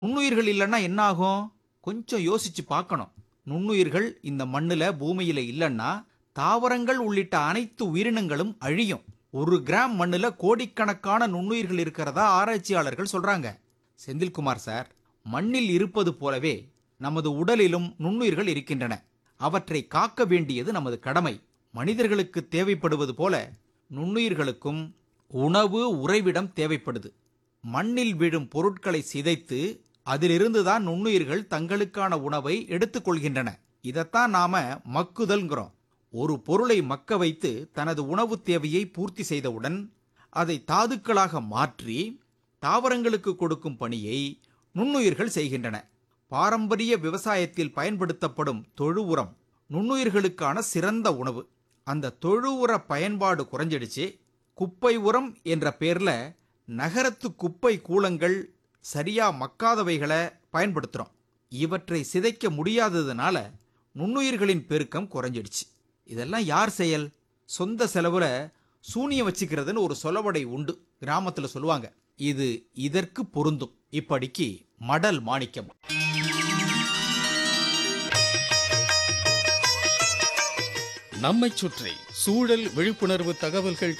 நுண்ணுயிர்கள் இல்லைன்னா என்ன ஆகும் கொஞ்சம் யோசிச்சு பார்க்கணும் நுண்ணுயிர்கள் இந்த மண்ணுல பூமியில இல்லைன்னா தாவரங்கள் உள்ளிட்ட அனைத்து உயிரினங்களும் அழியும் ஒரு கிராம் மண்ணுல கோடிக்கணக்கான நுண்ணுயிர்கள் இருக்கிறதா ஆராய்ச்சியாளர்கள் சொல்றாங்க செந்தில்குமார் சார் மண்ணில் இருப்பது போலவே நமது உடலிலும் நுண்ணுயிர்கள் இருக்கின்றன அவற்றை காக்க வேண்டியது நமது கடமை மனிதர்களுக்கு தேவைப்படுவது போல நுண்ணுயிர்களுக்கும் உணவு உறைவிடம் தேவைப்படுது மண்ணில் விழும் பொருட்களை சிதைத்து அதிலிருந்து தான் நுண்ணுயிர்கள் தங்களுக்கான உணவை எடுத்துக்கொள்கின்றன இதைத்தான் நாம மக்குதல்ங்கிறோம் ஒரு பொருளை மக்க வைத்து தனது உணவு தேவையை பூர்த்தி செய்தவுடன் அதை தாதுக்களாக மாற்றி தாவரங்களுக்கு கொடுக்கும் பணியை நுண்ணுயிர்கள் செய்கின்றன பாரம்பரிய விவசாயத்தில் பயன்படுத்தப்படும் தொழு உரம் நுண்ணுயிர்களுக்கான சிறந்த உணவு அந்த தொழு உர பயன்பாடு குறைஞ்சிடுச்சு குப்பை உரம் என்ற பேர்ல நகரத்து குப்பை கூலங்கள் சரியா மக்காதவைகளை பயன்படுத்துறோம் இவற்றை சிதைக்க முடியாததுனால நுண்ணுயிர்களின் பெருக்கம் குறைஞ்சிடுச்சு இதெல்லாம் யார் செயல் சொந்த செலவுல சூனியம் வச்சுக்கிறதுன்னு ஒரு சொலவடை உண்டு கிராமத்துல சொல்லுவாங்க இது இதற்கு பொருந்தும் இப்படிக்கு மடல் மாணிக்கம் நம்மைச் சுற்றி சூழல் விழிப்புணர்வு தகவல்கள்